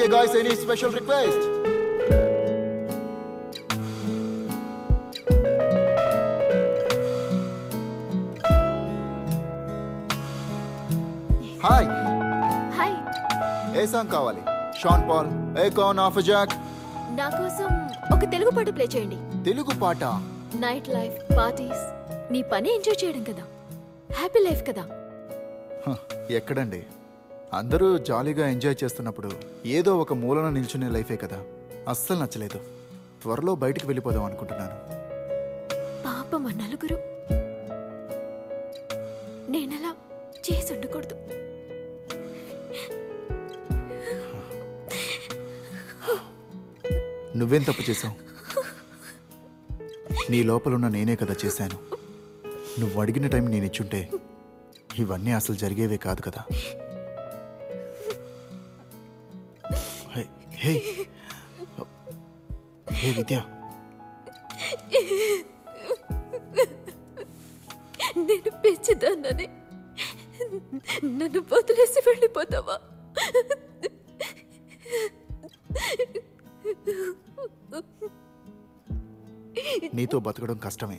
Okay, guys, any special request? Hi hi ఏ song కావాలి Sean Paul ఏ కాన్ ఆఫ్ జాక్ నా కోసం ఒక తెలుగు పాట ప్లే చేయండి తెలుగు పాట నైట్ లైఫ్ పార్టీస్ నీ పని ఎంజాయ్ చేయడం కదా హ్యాపీ లైఫ్ కదా హ, ఎక్కడండి అందరూ జాలీగా ఎంజాయ్ చేస్తున్నప్పుడు ఏదో ఒక మూలన నిల్చునే లైఫే కదా అస్సలు నచ్చలేదు త్వరలో బయటికి వెళ్ళిపోదాం అనుకుంటున్నాను పాపం ఆ నలుగురు నేనలా చేసి ఉండకూడదు నువ్వేం తప్పు చేశావు నీ లోపలున్న నేనే కదా చేశాను నువ్వు అడిగిన టైం నేను ఇచ్చుంటే ఇవన్నీ అసలు జరిగేవే కాదు కదా హే, హే హే విద్య నేను పెంచిదాన్నని నన్ను వదిలేసి వెళ్ళిపోతావా నీతో బతకడం కష్టమే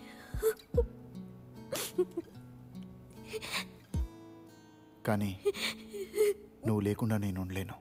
కానీ నువ్వు లేకుండా నేను ఉండలేను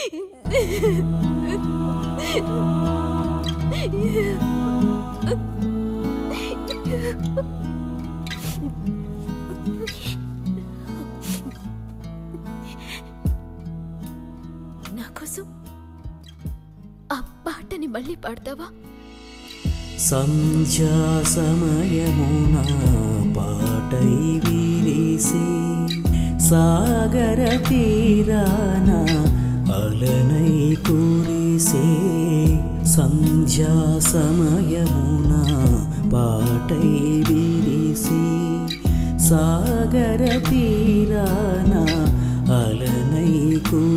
నా కోసం ఆ పాటని మళ్ళీ పాడతావా సంధ్యా సమయమున పాటై విరిసే సాగర తీరాన అలనై కురిసే సంధ్యా సమయమున పాటై విరిసే సాగర తీరాన అలనై కురిసే